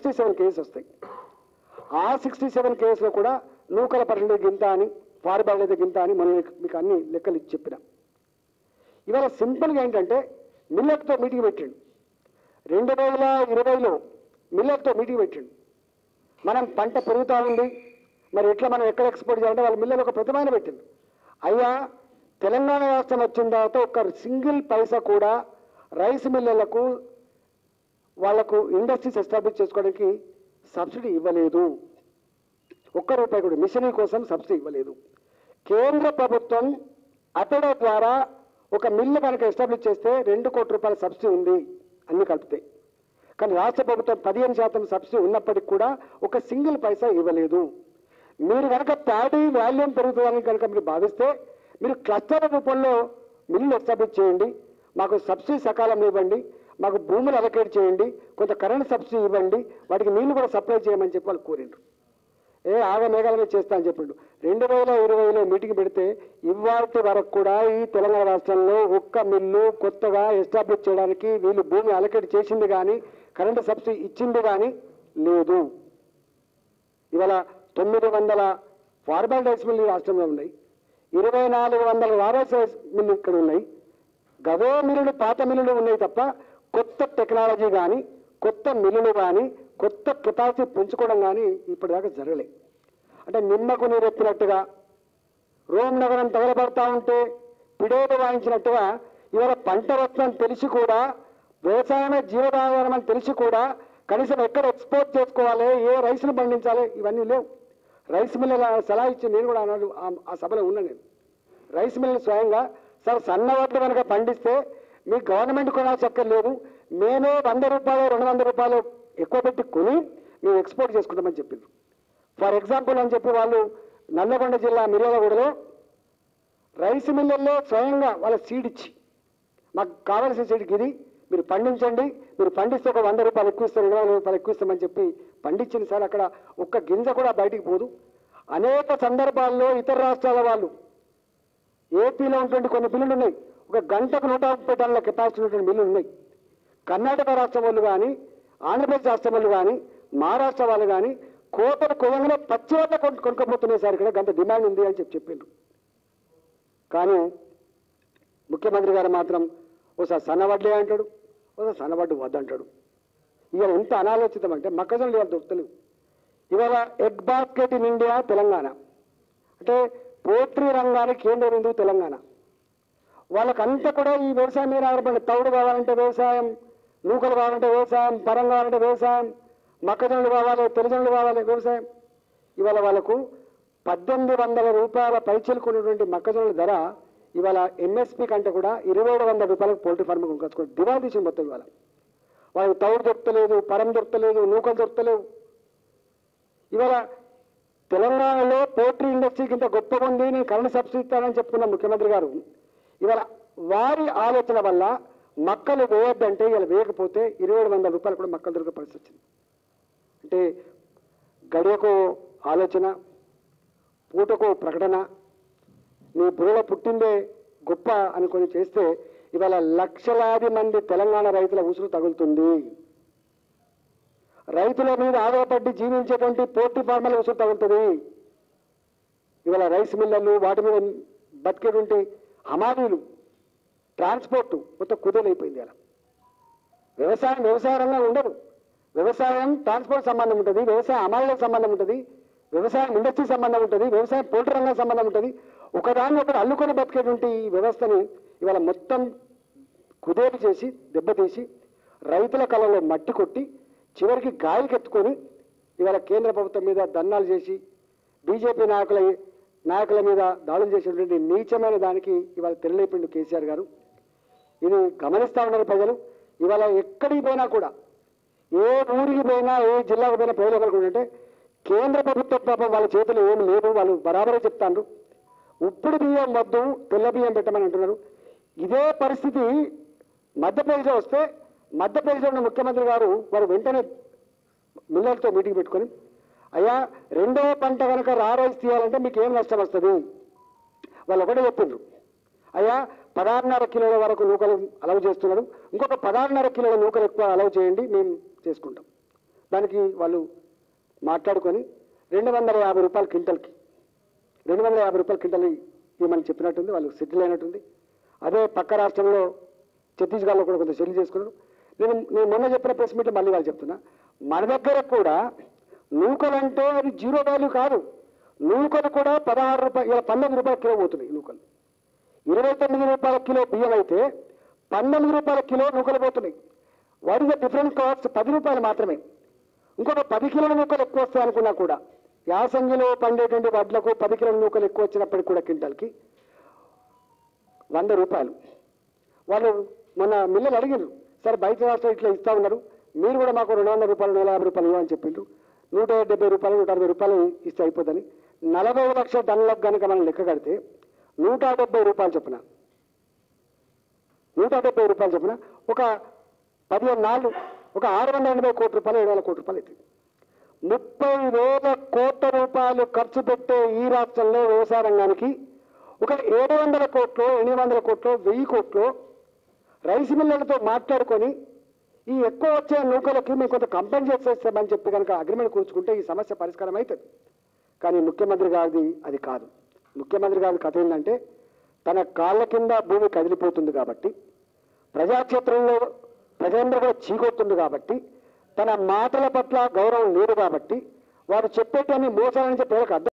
sixty seven case వస్తాయి ఆ sixty seven కేసులో కూడా నూకల పర్సెంటేజ్ గింత అని ఫార్బాల్ గింత అని మనం మీకు అన్ని లెక్కలు ఇచ్చి చెప్పిన ఇవాళ సింపుల్గా ఏంటంటే మిల్లెట్తో మీటింగ్ పెట్టిండు రెండు వేల ఇరవైలో మిల్లెట్తో మీటింగ్ పెట్టిండు మనం పంట పెరుగుతూ ఉంది మరి ఎట్లా మనం ఎక్కడ ఎక్స్పోర్ట్ చేయాలంటే వాళ్ళ మిల్లలు ఒక ప్రతిమైన పెట్టింది అయ్యా తెలంగాణ రాష్ట్రం వచ్చిన తర్వాత ఒక సింగిల్ పైసా కూడా రైస్ మిల్లలకు వాళ్లకు ఇండస్ట్రీస్ ఎస్టాబ్లిష్ చేసుకోవడానికి సబ్సిడీ ఇవ్వలేదు ఒక్క రూపాయి కూడా మిషనరీ కోసం సబ్సిడీ ఇవ్వలేదు కేంద్ర ప్రభుత్వం అతడ ద్వారా ఒక మిల్లు కనుక ఎస్టాబ్లిష్ చేస్తే రెండు కోట్ల రూపాయల సబ్సిడీ ఉంది అన్ని కలిపితే కానీ రాష్ట్ర ప్రభుత్వం పదిహేను శాతం సబ్సిడీ ఉన్నప్పటికీ కూడా ఒక సింగిల్ పైసా ఇవ్వలేదు మీరు కనుక ప్యాడీ వాల్యూమ్ పెరుగుతుందని కనుక మీరు భావిస్తే మీరు క్లస్టర్ రూపంలో మిల్లు ఎస్టాబ్లిష్ చేయండి మాకు సబ్సిడీ సకాలంలో ఇవ్వండి మాకు భూములు అలకేట్ చేయండి కొంత కరెంట్ సబ్సిడీ ఇవ్వండి వాటికి నీళ్లు కూడా సప్లై చేయమని చెప్పి వాళ్ళు కోరిండ్రు ఏ ఆగ మేఘాలమే చేస్తా అని చెప్పిండు రెండు వేల ఇరవైలో మీటింగ్ పెడితే ఇవాటి వరకు కూడా ఈ తెలంగాణ రాష్ట్రంలో ఒక్క మిల్లు కొత్తగా ఎస్టాబ్లిష్ చేయడానికి వీళ్ళు భూమి అలకేట్ చేసింది కానీ కరెంటు సబ్సిడీ ఇచ్చింది కానీ లేదు ఇవాళ తొమ్మిది వందల ఫార్మల్ రైస్ మిల్లు ఈ రాష్ట్రంలో ఉన్నాయి ఇరవై నాలుగు వందల రారైస్ రైస్ మిల్లు ఇక్కడ ఉన్నాయి గవే మిల్లులు పాత మిల్లులు ఉన్నాయి తప్ప కొత్త టెక్నాలజీ కానీ కొత్త మిల్లులు కానీ కొత్త కెపాసిటీ పెంచుకోవడం కానీ ఇప్పటిదాకా జరగలే అంటే నిమ్మకు నీరెత్తినట్టుగా రోమ్ నగరం తగలబడతా ఉంటే పిడేలు వాయించినట్టుగా ఇవాళ పంట వస్తుందని తెలిసి కూడా వ్యవసాయమే జీవనాధారం అని తెలిసి కూడా కనీసం ఎక్కడ ఎక్స్పోర్ట్ చేసుకోవాలి ఏ రైస్ను పండించాలి ఇవన్నీ లేవు రైస్ మిల్లుల సలహా ఇచ్చి నేను కూడా ఆనాడు ఆ- ఆ సభలో ఉన్నా నేను రైస్ మిల్లు స్వయంగా సార్ సన్న వడ్లు కనుక పండిస్తే మీ గవర్నమెంట్ కొనాల్సక్కర్లేదు మేమే వంద రూపాయలు రెండు వందల రూపాయలు ఎక్కువ పెట్టి కొని మేము ఎక్స్పోర్ట్ చేసుకుంటామని చెప్పిండ్రు ఫర్ ఎగ్జాంపుల్ అని చెప్పి వాళ్ళు నల్లగొండ జిల్లా మిర్యాలగూడలో రైస్ మిల్లల్లో స్వయంగా వాళ్ళ సీడ్ ఇచ్చి మాకు కావాల్సిన సీడ్కి ఇది మీరు పండించండి మీరు పండిస్తే ఒక వంద రూపాయలు ఎక్కువ ఇస్తాం రెండు వందల రూపాయలు ఎక్కువ ఇస్తామని చెప్పి పండించింది సార్ అక్కడ ఒక్క గింజ కూడా బయటికి పోదు అనేక సందర్భాల్లో ఇతర రాష్ట్రాల వాళ్ళు ఏపీలో ఉన్నటువంటి కొన్ని బిల్లులు ఉన్నాయి ఒక గంటకు నూట ముప్పై టన్నుల కెపాసిటీ ఉన్నటువంటి బిల్లులు ఉన్నాయి కర్ణాటక రాష్ట్రం వాళ్ళు కానీ ఆంధ్రప్రదేశ్ రాష్ట్రం వాళ్ళు కానీ మహారాష్ట్ర వాళ్ళు కానీ కోతలు కొనంగానే పచ్చి వల్ల కొను కొనుక్కపోతున్నాయి సార్ ఇక్కడ గంట డిమాండ్ ఉంది అని చెప్పి చెప్పిండ్రు కానీ ముఖ్యమంత్రి గారు మాత్రం ఒకసారి సన్నవడ్లే అంటాడు ఒకసారి సన్నవడ్డు వద్దంటాడు ఇవాళ ఎంత అనాలోచితం అంటే మొక్కజొన్నలు ఇవాళ దొరుకుతలేవు ఇవాళ egg basket in India Telangana అంటే పోట్రీ రంగానికి కేంద్ర బిందువు తెలంగాణ వాళ్ళకంతా కూడా ఈ వ్యవసాయం మీద ఆధారపడి తౌడు కావాలంటే వ్యవసాయం నూకలు కావాలంటే వ్యవసాయం పరం కావాలంటే వ్యవసాయం మొక్కజొన్నలు కావాలి తెల్లజొన్నలు కావాలి వ్యవసాయం ఇవాళ వాళ్ళకు పద్దెనిమిది వందల రూపాయల పైచలుకున్నటువంటి మొక్కజొన్నల ధర ఇవాళ ఎంఎస్పి కంటే కూడా ఇరవై ఏడు వందల రూపాయలకు పోల్ట్రీ ఫార్మ్ కొనుక్కొచ్చుకో దివాళ తీసి మొత్తం ఇవాళ వాళ్ళకి తౌడు దొరకలేదు పరం దొరకలేదు నూకలు దొరకలేవు ఇవాళ తెలంగాణలో పోల్ట్రీ ఇండస్ట్రీకి ఇంత గొప్పగా ఉంది నేను కరెంట్ సబ్సిడీ ఇస్తానని చెప్పుకున్న ముఖ్యమంత్రి గారు ఇవాళ వారి ఆలోచన వల్ల మక్కలు వేయొద్దంటే ఇలా వేయకపోతే ఇరవై ఏడు వందల రూపాయలు కూడా మక్కలు దొరికే పరిస్థితి వచ్చింది అంటే గడియకు ఆలోచన పూటకు ప్రకటన నీ బుర్రలో పుట్టిందే గొప్ప అనుకొని చేస్తే ఇవాళ లక్షలాది మంది తెలంగాణ రైతుల ఉసురు తగులుతుంది రైతుల మీద ఆధారపడి జీవించేటువంటి పోటీ ఫార్మల ఉసురు తగులుతుంది ఇవాళ రైస్ మిల్లర్లు వాటి మీద బతికేటువంటి హమాలీలు ట్రాన్స్పోర్ట్ మొత్తం కుదేలైపోయింది అలా వ్యవసాయం వ్యవసాయ రంగం ఉండదు వ్యవసాయం ట్రాన్స్పోర్ట్ సంబంధం ఉంటుంది వ్యవసాయ అమలులకు సంబంధం ఉంటుంది వ్యవసాయం ఇండస్ట్రీ సంబంధం ఉంటుంది వ్యవసాయం పోల్ట్రీ రంగం సంబంధం ఉంటుంది ఒకదాన్ని ఒకటి అల్లుకొని బతికేటువంటి ఈ వ్యవస్థని ఇవాళ మొత్తం కుదేలు చేసి దెబ్బతీసి రైతుల కళలో మట్టి కొట్టి చివరికి గాయకెత్తుకొని ఇవాళ కేంద్ర ప్రభుత్వం మీద దన్నాలు చేసి బీజేపీ నాయకుల నాయకుల మీద దాడులు చేసినటువంటి నీచమైన దానికి ఇవాళ తెరలేపిండు కేసీఆర్ గారు ఇది గమనిస్తా ఉన్నారు ప్రజలు ఇవాళ ఎక్కడికి పోయినా కూడా ఏ ఊరికి పోయినా ఏ జిల్లాకు పోయినా ప్రజలు ఎవరుకుంటే కేంద్ర ప్రభుత్వ పాపం వాళ్ళ చేతులు ఏమి లేవు వాళ్ళు బరాబరే చెప్తాండ్రు ఉప్పుడు బియ్యం వద్దు తెల్ల బియ్యం పెట్టమని అంటున్నారు ఇదే పరిస్థితి మధ్యప్రదేశ్లో వస్తే మధ్యప్రదేశ్లో ఉన్న ముఖ్యమంత్రి గారు వారు వెంటనే మిల్లర్తో మీటింగ్ పెట్టుకొని అయ్యా రెండో పంట కనుక రారైస్ తీయాలంటే మీకు ఏం నష్టం వస్తుంది వాళ్ళు ఒకటే చెప్పిండ్రు అయ్యా పదహారున్నర కిలోల వరకు నూకలు అలవ్ చేస్తున్నారు ఇంకొక పదహారున్నర కిలోల నూకలు ఎక్కువ అలవ్ చేయండి మేము చేసుకుంటాం దానికి వాళ్ళు మాట్లాడుకొని రెండు వందల యాభై రూపాయలు క్వింటల్కి రెండు వందల యాభై రూపాయల క్వింటల్ ఇవ్వమని చెప్పినట్టుంది వాళ్ళు సెటిల్ అయినట్టుంది అదే పక్క రాష్ట్రంలో ఛత్తీస్గఢ్లో కూడా కొంత సెటిల్ చేసుకున్నారు నేను నేను మొన్న చెప్పిన ప్రెస్ మీట్లో మళ్ళీ వాళ్ళు చెప్తున్నా మన దగ్గర కూడా నూకలంటే అది జీరో వాల్యూ కాదు నూకలు కూడా పదహారు రూపాయలు ఇలా పంతొమ్మిది రూపాయల కిలో పోతున్నాయి నూకలు ఇరవై తొమ్మిది రూపాయల కిలో బియ్యం అయితే పంతొమ్మిది రూపాయల కిలో నూకలు పోతున్నాయి what is the different cost పది రూపాయలు మాత్రమే ఇంకొక పది కిలోల నూకలు ఎక్కువ వస్తాయి అనుకున్నా కూడా యాసంగిలో పండేటువంటి వడ్లకు పది కిలోల నూకలు ఎక్కువ వచ్చినప్పటికి కూడా క్వింటాల్కి వంద రూపాయలు వాళ్ళు మన మిల్లలు అడిగారు సార్ బయట రాష్ట్రం ఇట్లా ఇస్తా ఉన్నారు మీరు కూడా మాకు రెండు వందల రూపాయలు నూట యాభై రూపాయలు ఇవ్వని చెప్పిండ్రు నూట డెబ్బై రూపాయలు నూట అరవై రూపాయలు ఇస్తే అయిపోతుంది నలభై లక్షల టన్నులకు కనుక మనం లెక్క కడితే నూట డెబ్బై రూపాయలు చొప్పున నూట డెబ్బై రూపాయలు చొప్పున ఒక పదిహేను నాలుగు ఒక ఆరు వందల ఎనభై కోట్ల రూపాయలు ఏడు వేల కోట్ల రూపాయలు అవుతుంది ముప్పై వేల కోట్ల రూపాయలు ఖర్చు పెట్టే ఈ రాష్ట్రంలో వ్యవసాయ రంగానికి ఒక ఏడు వందల కోట్లు ఎనిమిది వందల కోట్లు వెయ్యి కోట్లు రైస్ మిల్లర్లతో మాట్లాడుకొని ఈ ఎక్కువ వచ్చే నూకలకి మేము కొంత కంపెన్సేట్ చేస్తామని చెప్పి కనుక అగ్రిమెంట్ కూర్చుకుంటే ఈ సమస్య పరిష్కారం అవుతుంది కానీ ముఖ్యమంత్రి గారిది అది కాదు ముఖ్యమంత్రి గారి కథ ఏంటంటే తన కాళ్ళ కింద భూమి కదిలిపోతుంది కాబట్టి ప్రజాక్షేత్రంలో ప్రజలందరూ కూడా చీకొస్తుంది కాబట్టి తన మాటల పట్ల గౌరవం లేదు కాబట్టి వారు చెప్పేటన్ని మోసాలని చెప్పి ప్రజలకు అర్థం